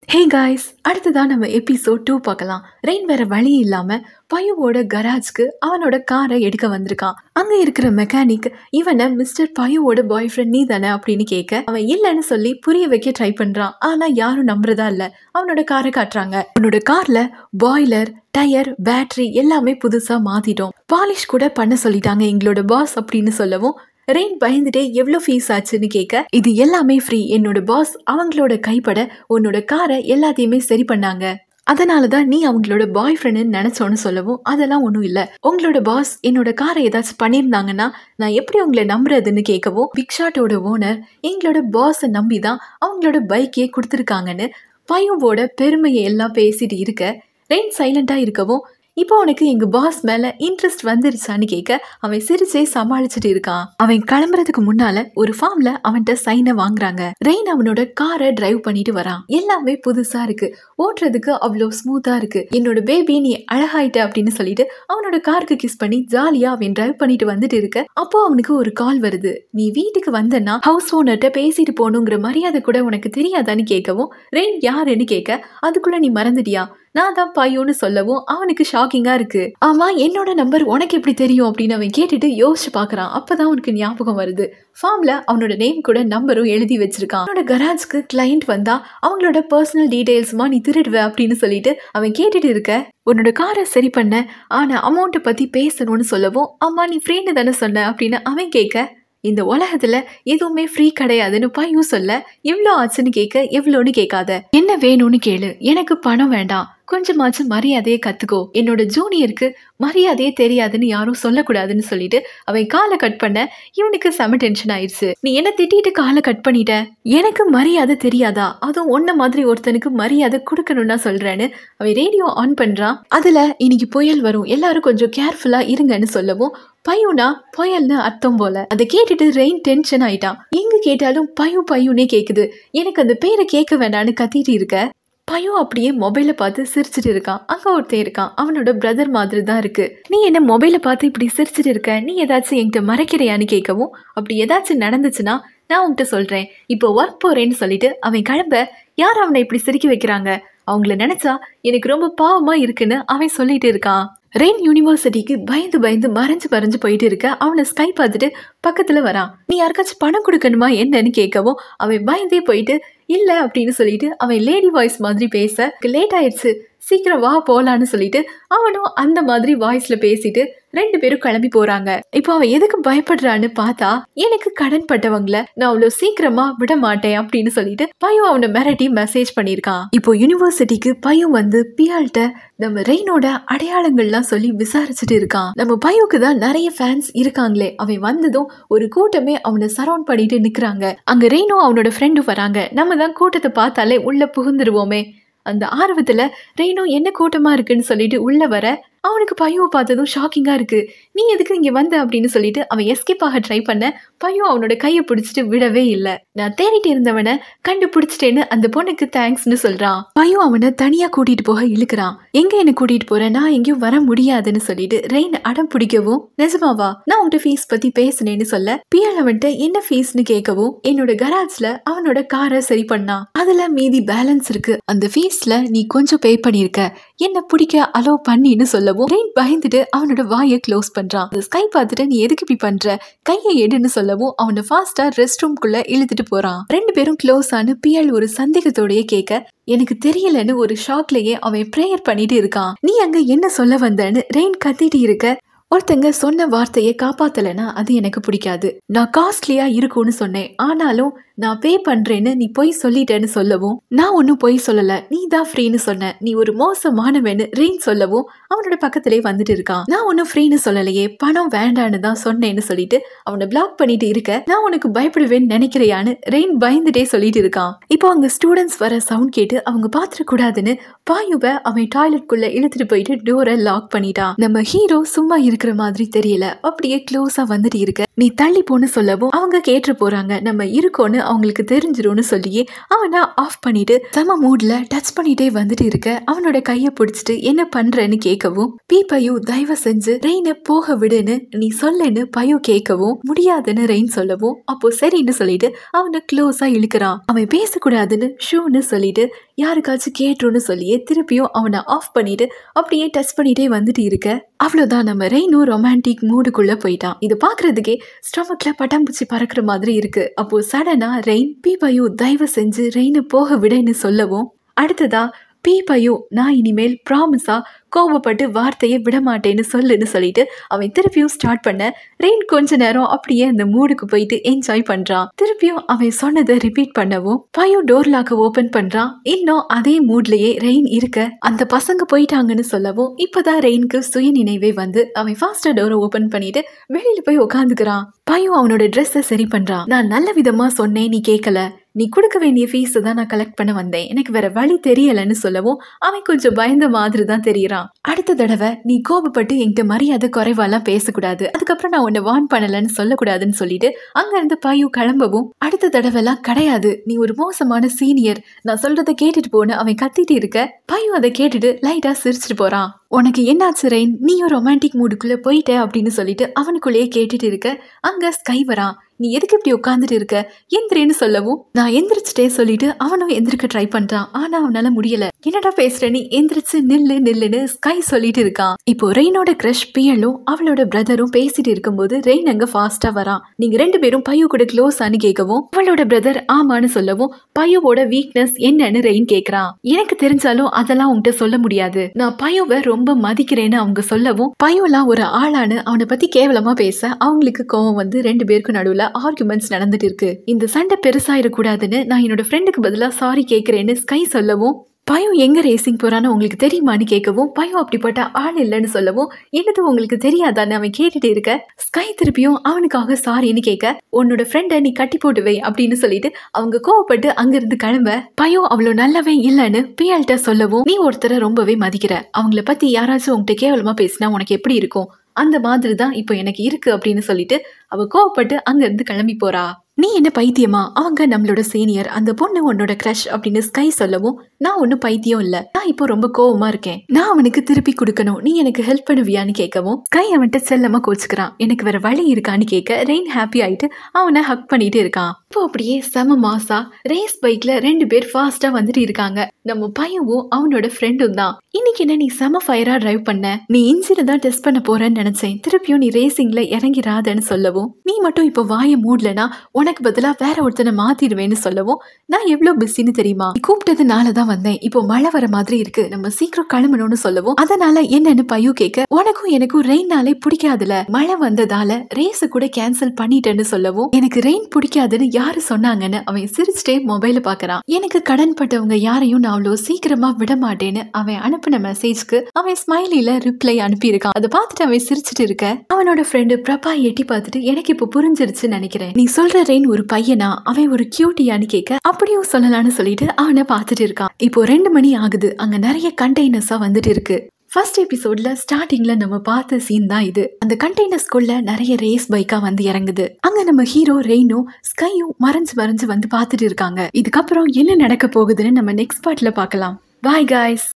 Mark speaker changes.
Speaker 1: hey guys அடுத்ததான் நம்ம episode two பார்க்கலாம் ரெயின் வேற வழி இல்லாம பயுவோட கராஜ்க்கு அவனோட காரை எடுக்க வந்திருக்கான் அங்க இருக்கிற மெக்கானிக் இவனை மிஸ்டர் பயுவோட பாய் ஃப்ரெண்ட் நீ தானே அப்படின்னு கேட்க அவன் இல்லைன்னு சொல்லி புரிய வைக்க ட்ரை பண்றான் ஆனா யாரும் நம்புறதா இல்ல அவனோட காரை காட்டுறாங்க அவனோட கார்ல பாய்லர் டயர் பேட்டரி எல்லாமே புதுசா மாத்திட்டோம் பாலிஷ் கூட பண்ண சொல்லிட்டாங்க எங்களோட பாஸ் அப்படின்னு சொல்லவும் ரெயின் பயந்துட்டே எவ்வளோ ஃபீஸ் ஆச்சுன்னு கேட்க இது எல்லாமே ஃப்ரீ என்னோட பாஸ் அவங்களோட கைப்பட உன்னோட காரை எல்லாத்தையுமே சரி பண்ணாங்க அதனால தான் நீ அவங்களோட பாய் ஃப்ரெண்டுன்னு நினச்சோன்னு சொல்லவும் அதெல்லாம் ஒன்றும் இல்லை உங்களோட பாஸ் என்னோட காரை ஏதாச்சும் பண்ணியிருந்தாங்கன்னா நான் எப்படி உங்களை நம்புறதுன்னு கேட்கவும் பிக்ஷாட்டோட ஓனர் எங்களோட பாஸை நம்பி தான் அவங்களோட பைக்கே கொடுத்துருக்காங்கன்னு பையவோட பெருமையை எல்லாம் பேசிட்டு இருக்க ரெயின் சைலண்டாக இருக்கவும் இப்போ உனக்கு எங்க பாஸ் மேல இன்ட்ரெஸ்ட் வந்துருச்சான்னு கேட்க அவன் சிரிச்சே சமாளிச்சுட்டு இருக்கான் அவன் கிளம்புறதுக்கு முன்னால ஒரு ஃபார்ம்ல அவன்கிட்ட சைனை வாங்குறாங்க ரெயின் அவனோட காரை டிரைவ் பண்ணிட்டு வரான் எல்லாமே புதுசா இருக்கு ஓட்டுறதுக்கு அவ்வளோ ஸ்மூத்தா இருக்கு என்னோட பேபி நீ அழகாயிட்ட அப்படின்னு சொல்லிட்டு அவனோட காருக்கு கிஸ் பண்ணி ஜாலியா அவன் டிரைவ் பண்ணிட்டு வந்துட்டு இருக்க அப்போ அவனுக்கு ஒரு கால் வருது நீ வீட்டுக்கு வந்தனா ஹவுஸ் ஓனர்கிட்ட பேசிட்டு போகணுங்கிற மரியாதை கூட உனக்கு தெரியாதான்னு கேட்கவும் ரெயின் யாருன்னு கேட்க அதுக்குள்ள நீ மறந்துட்டியா நான் தான் பையோன்னு சொல்லவும் அவனுக்கு ஷாக்கிங்கா இருக்கு ஆமா என்னோட நம்பர் உனக்கு எப்படி தெரியும் அப்படின்னு அவன் கேட்டுட்டு யோசிச்சு பாக்குறான் அப்பதான் அவனுக்கு ஞாபகம் வருது ஃபார்ம்ல அவனோட நேம் கூட நம்பரும் எழுதி வச்சிருக்கான் அவனோட கராஜ்க்கு கிளைண்ட் வந்தா அவங்களோட பர்சனல் டீடைல்ஸுமா நீ திருடுவ அப்படின்னு சொல்லிட்டு அவன் கேட்டுட்டு இருக்க உன்னோட காரை சரி பண்ண ஆனா அமௌண்ட்டை பத்தி பேசணும்னு சொல்லவும் அம்மா நீ ஃப்ரீன்னு தானே சொன்ன அப்படின்னு அவன் கேட்க இந்த உலகத்துல எதுவுமே ஃப்ரீ கிடையாதுன்னு பையும் சொல்ல எவ்வளோ ஆச்சுன்னு கேட்க எவ்வளோன்னு கேட்காத என்ன வேணும்னு கேளு எனக்கு பணம் வேண்டாம் கொஞ்சமாச்சும் மரியாதையை கத்துக்கோ என்னோட ஜூனியருக்கு மரியாதையே தெரியாதுன்னு யாரும் சொல்லக்கூடாதுன்னு சொல்லிட்டு அவன் காலை கட் பண்ண இவனுக்கு செம டென்ஷன் ஆயிடுச்சு நீ என்ன திட்டிட்டு காலை கட் பண்ணிட்ட எனக்கு மரியாதை தெரியாதா அதுவும் ஒன்ன மாதிரி ஒருத்தனுக்கு மரியாதை கொடுக்கணும்னா சொல்றேன்னு அவன் ரேடியோ ஆன் பண்றான் அதுல இன்னைக்கு புயல் வரும் எல்லாரும் கொஞ்சம் கேர்ஃபுல்லா இருங்கன்னு சொல்லவும் பையுனா புயல்னு அர்த்தம் போல அதை கேட்டுட்டு ரெயின் டென்ஷன் ஆயிட்டான் எங்க கேட்டாலும் பையு பையுனே கேக்குது எனக்கு அந்த பேரை கேட்க வேண்டான்னு கத்திட்டு இருக்க பையன் அப்படியே மொபைலை பார்த்து சிரிச்சிட்டு இருக்கான் அங்க ஒருத்தன் இருக்கான் அவனோட பிரதர் மாதிரி தான் இருக்கு நீ என்ன மொபைலை பார்த்து இப்படி சிரிச்சிட்டு இருக்க நீ ஏதாச்சும் என்கிட்ட மறைக்கிறையான்னு கேட்கவும் அப்படி ஏதாச்சும் நடந்துச்சுன்னா நான் உன்கிட்ட சொல்றேன் இப்போ ஒர்க் போறேன்னு சொல்லிட்டு அவன் கிளம்ப யார் அவனை இப்படி சிரிக்க வைக்கிறாங்க அவங்கள நினைச்சா எனக்கு ரொம்ப பாவமா இருக்குன்னு அவன் சொல்லிட்டு இருக்கான் ரெயின் யூனிவர்சிட்டிக்கு பயந்து பயந்து மறைஞ்சு மறைஞ்சு போயிட்டு இருக்க அவனை ஸ்கை பார்த்துட்டு பக்கத்துல வரான் நீ யாருக்காச்சும் பணம் கொடுக்கணுமா என்னன்னு கேட்கவும் அவன் பயந்தே போயிட்டு இல்ல அப்படின்னு சொல்லிட்டு அவன் லேடி வாய்ஸ் மாதிரி பேச லேட் ஆயிடுச்சு சீக்கிரம் வா போலான்னு சொல்லிட்டு அவனும் அந்த மாதிரி வாய்ஸ்ல பேசிட்டு ரெண்டு பேரும் கிளம்பி போறாங்க இப்போ அவன் எதுக்கு பயப்படுறான்னு பார்த்தா எனக்கு கடன் பட்டவங்கள நான் அவ்வளவு சீக்கிரமா விட மாட்டேன் அப்படின்னு சொல்லிட்டு பையன் அவனை மிரட்டி மெசேஜ் பண்ணியிருக்கான் இப்போ யூனிவர்சிட்டிக்கு பையன் வந்து பியால்கிட்ட நம்ம ரெயினோட அடையாளங்கள்லாம் சொல்லி விசாரிச்சுட்டு இருக்கான் நம்ம பையனுக்கு தான் நிறைய ஃபேன்ஸ் இருக்காங்களே அவன் வந்ததும் ஒரு கூட்டமே அவனை சரௌண்ட் பண்ணிட்டு நிக்கிறாங்க அங்க ரெயினோ அவனோட ஃப்ரெண்டும் வராங்க நம்ம தான் கூட்டத்தை பார்த்தாலே உள்ள புகுந்துருவோமே அந்த ஆர்வத்துல ரெய்னோ என்ன கூட்டமா இருக்குன்னு சொல்லிட்டு உள்ள வர அவனுக்கு பையன் பார்த்ததும் ஷாக்கிங்கா இருக்கு நீ எதுக்கு இங்க வந்த அப்படின்னு சொல்லிட்டு அவன் எஸ்கேப் ஆக ட்ரை பண்ண பையன் அவனோட கையை பிடிச்சிட்டு விடவே இல்லை நான் தேடிட்டு இருந்தவனை கண்டுபிடிச்சிட்டேன்னு அந்த பொண்ணுக்கு தேங்க்ஸ்னு சொல்றான் பையன் அவனை தனியா கூட்டிட்டு போக இழுக்கிறான் எங்க என்ன கூட்டிட்டு போற நான் எங்கேயும் வர முடியாதுன்னு சொல்லிட்டு ரெயின் அடம் பிடிக்கவும் நிஜமாவா நான் உன்கிட்ட ஃபீஸ் பத்தி பேசினேன்னு சொல்ல பிஎல் அவன்கிட்ட என்ன ஃபீஸ்னு கேட்கவும் என்னோட கராஜ்ல அவனோட காரை சரி பண்ணான் அதுல மீதி பேலன்ஸ் இருக்கு அந்த ஃபீஸ்ல நீ கொஞ்சம் பே பண்ணிருக்க என்ன பிடிக்க அலோ பண்ணின்னு சொல்லவும் ரெயின் பயந்துட்டு அவனோட வாயை க்ளோஸ் பண்றான் அந்த ஸ்கை பார்த்துட்டு நீ எதுக்கு இப்படி பண்ற கையை எடுன்னு சொல்லவும் அவனை ஃபாஸ்டா ரெஸ்ட் ரூம்குள்ள இழுத்துட்டு போறான் ரெண்டு பேரும் க்ளோஸ் ஆனு பிஎல் ஒரு சந்தேகத்தோடயே கேட்க எனக்கு தெரியலன்னு ஒரு ஷாக்லயே அவன் ப்ரேயர் பண்ணிட்டு இருக்கான் நீ அங்க என்ன சொல்ல வந்தன்னு ரெயின் கத்திட்டு இருக்க ஒருத்தங்க சொன்ன வார்த்தையை காப்பாத்தலைன்னா அது எனக்கு பிடிக்காது நான் காஸ்ட்லியா இருக்கும்னு சொன்னேன் ஆனாலும் நான் பே பண்றேன்னு நீ பொய் சொல்லிட்டேன்னு சொல்லவும் நான் ஒன்னும் பொய் சொல்லல நீ தான் ஃப்ரீன்னு சொன்ன நீ ஒரு மோசமானவன்னு ரெயின் சொல்லவும் அவனோட பக்கத்திலே வந்துட்டு இருக்கான் நான் ஒன்னும் ஃப்ரீன்னு சொல்லலையே பணம் வேண்டான்னு தான் சொன்னேன்னு சொல்லிட்டு அவனை பிளாக் பண்ணிட்டு இருக்க நான் உனக்கு பயப்படுவேன்னு நினைக்கிறையான்னு ரெயின் பயந்துட்டே சொல்லிட்டு இருக்கான் இப்போ அங்க ஸ்டூடெண்ட்ஸ் வர சவுண்ட் கேட்டு அவங்க பாத்துட கூடாதுன்னு பாயுவை அவன் டாய்லெட்குள்ள இழுத்துட்டு போயிட்டு டோரை லாக் பண்ணிட்டான் நம்ம ஹீரோ சும்மா இருக்கிற மாதிரி தெரியல அப்படியே க்ளோஸா வந்துட்டு இருக்க நீ தள்ளி போன்னு சொல்லவும் அவங்க கேட்டு போறாங்க நம்ம இருக்கோன்னு அவங்களுக்கு தெரிஞ்சிரும்னு சொல்லியே அவனை ஆஃப் பண்ணிட்டு செம மூட்ல டச் பண்ணிட்டே வந்துட்டு இருக்க அவனோட கைய பிடிச்சிட்டு என்ன பண்றேன்னு கேட்கவும் பி பையு தயவு செஞ்சு ரெயினை போக விடுன்னு நீ சொல்லுன்னு பையு கேட்கவும் முடியாதுன்னு ரெயின் சொல்லவும் அப்போ சரின்னு சொல்லிட்டு அவனை க்ளோஸா இழுக்கிறான் அவன் பேசக்கூடாதுன்னு ஷூன்னு சொல்லிட்டு யாருக்காச்சும் கேட்டுருன்னு சொல்லியே திருப்பியும் அவனை ஆஃப் பண்ணிட்டு அப்படியே டச் பண்ணிட்டே வந்துட்டு இருக்க அவ்வளோதான் நம்ம ரெயினும் ரொமான்டிக் மூடுக்குள்ள போயிட்டான் இது பார்க்கறதுக்கே ஸ்டொமக்ல பட்டாம்பூச்சி பறக்கிற மாதிரி இருக்கு அப்போ சடனா ரெயின் பி பயு தயவு செஞ்சு ரெயினை போக விடுன்னு சொல்லவும் அடுத்ததா பி பயு நான் இனிமேல் ப்ராமிஸா கோபப்பட்டு வார்த்தையை விட மாட்டேன்னு சொல்லுன்னு சொல்லிட்டு அவன் திருப்பியும் ஸ்டார்ட் பண்ண ரெயின் கொஞ்ச நேரம் அப்படியே அந்த மூடுக்கு போயிட்டு என்ஜாய் பண்றான் திருப்பியும் அவன் சொன்னதை ரிப்பீட் பண்ணவும் பயு டோர் லாக்க ஓபன் பண்றான் இன்னும் அதே மூட்லயே ரெயின் இருக்க அந்த பசங்க போயிட்டாங்கன்னு சொல்லவும் இப்பதான் ரெயினுக்கு சுய நினைவே வந்து அவன் ஃபாஸ்டா டோரை ஓபன் பண்ணிட்டு வெளியில போய் உட்காந்துக்கிறான் பையன் அவனோட ட்ரெஸ்ஸை சரி பண்றான் நான் நல்ல விதமா சொன்னேன் நீ கேட்கல நீ கொடுக்க வேண்டிய ஃபீஸ் தான் நான் கலெக்ட் பண்ண வந்தேன் எனக்கு வேற வழி தெரியலன்னு சொல்லவும் அவன் கொஞ்சம் பயந்த மாதிரி தான் தெரியறான் அடுத்த தடவை நீ கோபப்பட்டு என்கிட்ட மரியாதை குறைவாலாம் பேசக்கூடாது அதுக்கப்புறம் நான் உன்னை வான் பண்ணலன்னு சொல்லக்கூடாதுன்னு சொல்லிட்டு அங்க இருந்து பையு கிளம்பவும் அடுத்த தடவைலாம் கிடையாது நீ ஒரு மோசமான சீனியர் நான் சொல்றதை கேட்டுட்டு போன அவன் கத்திட்டு இருக்க பையு அதை கேட்டுட்டு லைட்டா சிரிச்சிட்டு போறான் உனக்கு என்னாச்சு ரெயின் நீயும் ரொமான்டிக் மூடுக்குள்ள போயிட்ட அப்படின்னு சொல்லிட்டு அவனுக்குள்ளேயே கேட்டுட்டு இருக்க அங்க ஸ்கை வரான் நீ எதுக்கு இப்படி உட்காந்துட்டு இருக்க எந்திரேன்னு சொல்லவும் நான் எந்திரிச்சிட்டே சொல்லிட்டு அவனும் எந்திரிக்க ட்ரை பண்றான் ஆனா அவனால முடியல என்னடா பேசுற நீ எந்திரிச்சு நில்லு நில்லுன்னு ஸ்கை சொல்லிட்டு இருக்கான் இப்போ ரெயினோட கிரஷ் பியலும் அவளோட பிரதரும் பேசிட்டு இருக்கும்போது ரெயின் அங்க ஃபாஸ்டா வரான் நீங்க ரெண்டு பேரும் பையு கூட க்ளோஸ் ஆனு கேட்கவும் அவளோட பிரதர் ஆமான்னு சொல்லவும் பையோட வீக்னஸ் என்னன்னு ரெயின் கேக்குறான் எனக்கு தெரிஞ்சாலும் அதெல்லாம் உன்கிட்ட சொல்ல முடியாது நான் பையோவை ரொம்ப மதிக்கிறேன்னு அவங்க சொல்லவும் பையோலாம் ஒரு ஆளானு அவனை பத்தி கேவலமா பேச அவங்களுக்கு கோவம் வந்து ரெண்டு பேருக்கும் நடுவுல ஆர்குமெண்ட்ஸ் நடந்துட்டு இருக்கு இந்த சண்டை பெருசாயிடக்கூடாதுன்னு நான் என்னோட ஃப்ரெண்டுக்கு பதிலா சாரி கேக்குறேன்னு ஸ்கை சொல்லவும் பயம் எங்க ரேசிங் போறான்னு உங்களுக்கு தெரியுமான்னு கேட்கவும் பயம் அப்படிப்பட்ட ஆள் இல்லைன்னு சொல்லவும் என்னது உங்களுக்கு தெரியாதான்னு அவன் கேட்டுட்டு இருக்க ஸ்கை திருப்பியும் அவனுக்காக சாரின்னு கேட்க உன்னோட ஃப்ரெண்டை நீ கட்டி போட்டு வை அப்படின்னு சொல்லிட்டு அவங்க கோவப்பட்டு அங்கிருந்து கிளம்ப பயம் அவ்வளோ நல்லவே இல்லைன்னு பிஎல்கிட்ட சொல்லவும் நீ ஒருத்தரை ரொம்பவே மதிக்கிற அவங்கள பத்தி யாராச்சும் உன்கிட்ட கேவலமா பேசினா உனக்கு எப்படி இருக்கும் அந்த மாதிரி தான் இப்போ எனக்கு இருக்கு அப்படின்னு சொல்லிட்டு அவ கோவப்பட்டு அங்கிருந்து கிளம்பி போறா நீ என்ன பைத்தியமா அவங்க நம்மளோட சீனியர் அந்த பொண்ணு உன்னோட க்ரஷ் அப்படின்னு ஸ்கை சொல்லவும் நான் ஒன்றும் பைத்தியம் இல்ல நான் இப்போ ரொம்ப கோவமா இருக்கேன் நான் அவனுக்கு திருப்பி கொடுக்கணும் நீ எனக்கு ஹெல்ப் பண்ணுவியான்னு கேட்கவும் ஸ்கை அவன்கிட்ட செல்லமா கோச்சுக்கிறான் எனக்கு வேற வழி இருக்கான்னு கேட்க ரெயின் ஹாப்பி ஆயிட்டு அவனை ஹக் பண்ணிட்டு இருக்கான் இப்போ அப்படியே செம மாசா ரேஸ் பைக்ல ரெண்டு பேர் ஃபாஸ்டா வந்துட்டு இருக்காங்க நம்ம பையனும் அவனோட ஃப்ரெண்டும் தான் இன்னைக்கு என்ன நீ செம ஃபயரா டிரைவ் பண்ண நீ இன்ஜினை தான் டெஸ்ட் பண்ண போறேன்னு நினைச்சேன் திருப்பியும் நீ ரேசிங்ல இறங்கிராதன்னு சொல்லவும் நீ மட்டும் இப்போ வாய மூடலனா உனக்கு பதிலா வேற ஒருத்தனை மாத்திடுவேன்னு சொல்லவும் நான் எவ்வளவு பிஸின்னு தெரியுமா நீ கூப்பிட்டதுனால தான் வந்தேன் இப்போ மழை வர மாதிரி இருக்கு நம்ம சீக்கிரம் கிளம்பணும்னு சொல்லவும் அதனால என்னன்னு பையு கேட்க உனக்கும் எனக்கும் ரெயின்னாலே பிடிக்காதுல மழை வந்ததால ரேஸ கூட கேன்சல் பண்ணிட்டேன்னு சொல்லவும் எனக்கு ரெயின் பிடிக்காதுன்னு யாரு சொன்னாங்கன்னு அவன் சிரிச்சிட்டே மொபைல பாக்குறான் எனக்கு கடன் பட்டவங்க யாரையும் நான் அவ்வளோ சீக்கிரமா விட மாட்டேன்னு அவன் அனுப்பின மெசேஜ்க்கு அவன் ஸ்மைலில ரிப்ளை அனுப்பியிருக்கான் அதை பார்த்துட்டு அவன் சிரிச்சிட்டு இருக்க அவனோட ஃப்ரெண்டு பிரபா எட்டி பார்த்துட்டு எனக்கு இப்போ புரிஞ்சிருச்சுன்னு நினைக்கிறேன் நீ சொல்ற ரெயின் ஒரு பையனா அவன் ஒரு கியூட்டியான்னு கேட்க அப்படியும் சொல்லலாம்னு சொல்லிட்டு அவனை பார்த்துட்டு இருக்கான் இப்போ ரெண்டு மணி ஆகுது அங்க நிறைய கண்டெய்னர்ஸா வந்துட்டு இருக்கு ஃபர்ஸ்ட் எபிசோட்ல ஸ்டார்டிங்ல நம்ம பார்த்த சீன் தான் இது அந்த கண்டெய்னர்ஸ்குள்ள நிறைய ரேஸ் பைக்கா வந்து இறங்குது அங்க நம்ம ஹீரோ ரெயினும் ஸ்கையும் மறைஞ்சு மறைஞ்சு வந்து பார்த்துட்டு இருக்காங்க இதுக்கப்புறம் என்ன நடக்க போகுதுன்னு நம்ம நெக்ஸ்ட் பார்ட்ல பார்க்கலாம் பாய் காய்ஸ்